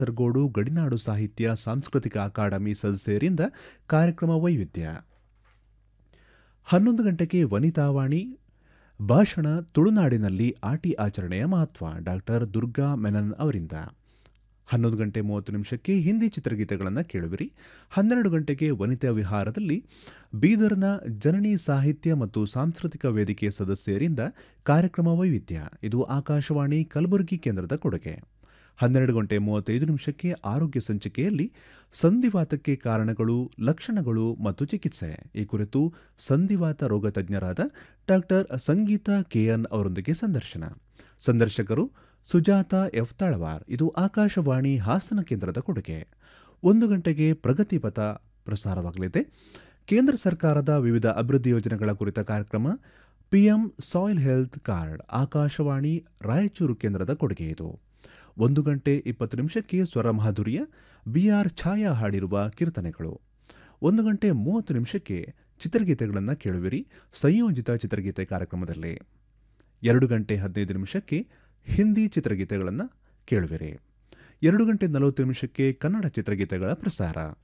ಕಾಸರಗೋಡು ಗಡಿನಾಡು ಸಾಹಿತ್ಯ ಸಾಂಸ್ಕೃತಿಕ ಅಕಾಡೆಮಿ ಸದಸ್ಯರಿಂದ ಕಾರ್ಯಕ್ರಮ ವೈವಿಧ್ಯ ಹನ್ನೊಂದು ಗಂಟೆಗೆ ವನಿತಾವಾಣಿ ಭಾಷಣ ತುಳುನಾಡಿನಲ್ಲಿ ಆಟಿ ಆಚರಣೆಯ ಮಹತ್ವ ಡಾಕ್ಟರ್ ದುರ್ಗಾ ಮೆನನ್ ಅವರಿಂದ ಹನ್ನೊಂದು ಗಂಟೆ ಮೂವತ್ತು ನಿಮಿಷಕ್ಕೆ ಹಿಂದಿ ಚಿತ್ರಗೀತೆಗಳನ್ನು ಕೇಳುವಿರಿ ಹನ್ನೆರಡು ಗಂಟೆಗೆ ವನಿತಾ ವಿಹಾರದಲ್ಲಿ ಬೀದರ್ನ ಜನನಿ ಸಾಹಿತ್ಯ ಮತ್ತು ಸಾಂಸ್ಕೃತಿಕ ವೇದಿಕೆ ಸದಸ್ಯರಿಂದ ಕಾರ್ಯಕ್ರಮ ವೈವಿಧ್ಯ ಇದು ಆಕಾಶವಾಣಿ ಕಲಬುರಗಿ ಕೇಂದ್ರದ ಕೊಡುಗೆ ಹನ್ನೆರಡು ಗಂಟೆ ಮೂವತ್ತೈದು ನಿಮಿಷಕ್ಕೆ ಆರೋಗ್ಯ ಸಂಚಿಕೆಯಲ್ಲಿ ಸಂಧಿವಾತಕ್ಕೆ ಕಾರಣಗಳು ಲಕ್ಷಣಗಳು ಮತ್ತು ಚಿಕಿತ್ಸೆ ಈ ಕುರಿತು ಸಂಧಿವಾತ ರೋಗ ತಜ್ಞರಾದ ಡಾಕ್ಟರ್ ಸಂಗೀತಾ ಕೆಎನ್ ಅವರೊಂದಿಗೆ ಸಂದರ್ಶನ ಸಂದರ್ಶಕರು ಸುಜಾತ ಎಫ್ ತಾಳವಾರ್ ಇದು ಆಕಾಶವಾಣಿ ಹಾಸನ ಕೇಂದ್ರದ ಕೊಡುಗೆ ಒಂದು ಗಂಟೆಗೆ ಪ್ರಗತಿ ಪಥ ಪ್ರಸಾರವಾಗಲಿದೆ ಕೇಂದ್ರ ಸರ್ಕಾರದ ವಿವಿಧ ಅಭಿವೃದ್ಧಿ ಯೋಜನೆಗಳ ಕುರಿತ ಕಾರ್ಯಕ್ರಮ ಪಿಎಂ ಸಾಯಿಲ್ ಹೆಲ್ತ್ ಕಾರ್ಡ್ ಆಕಾಶವಾಣಿ ರಾಯಚೂರು ಕೇಂದ್ರದ ಕೊಡುಗೆ ಇದು ಒಂದು ಗಂಟೆ ಇಪ್ಪತ್ತು ನಿಮಿಷಕ್ಕೆ ಸ್ವರ ಮಾಧುರ್ಯ ಬಿಆರ್ ಛಾಯಾ ಹಾಡಿರುವ ಕೀರ್ತನೆಗಳು ಒಂದು ಗಂಟೆ ಮೂವತ್ತು ನಿಮಿಷಕ್ಕೆ ಚಿತ್ರಗೀತೆಗಳನ್ನು ಕೇಳುವಿರಿ ಸಂಯೋಜಿತ ಚಿತ್ರಗೀತೆ ಕಾರ್ಯಕ್ರಮದಲ್ಲಿ ಎರಡು ಗಂಟೆ ಹದಿನೈದು ನಿಮಿಷಕ್ಕೆ ಹಿಂದಿ ಚಿತ್ರಗೀತೆಗಳನ್ನು ಕೇಳುವಿರಿ ಎರಡು ಗಂಟೆ ನಲವತ್ತು ನಿಮಿಷಕ್ಕೆ ಕನ್ನಡ ಚಿತ್ರಗೀತೆಗಳ ಪ್ರಸಾರ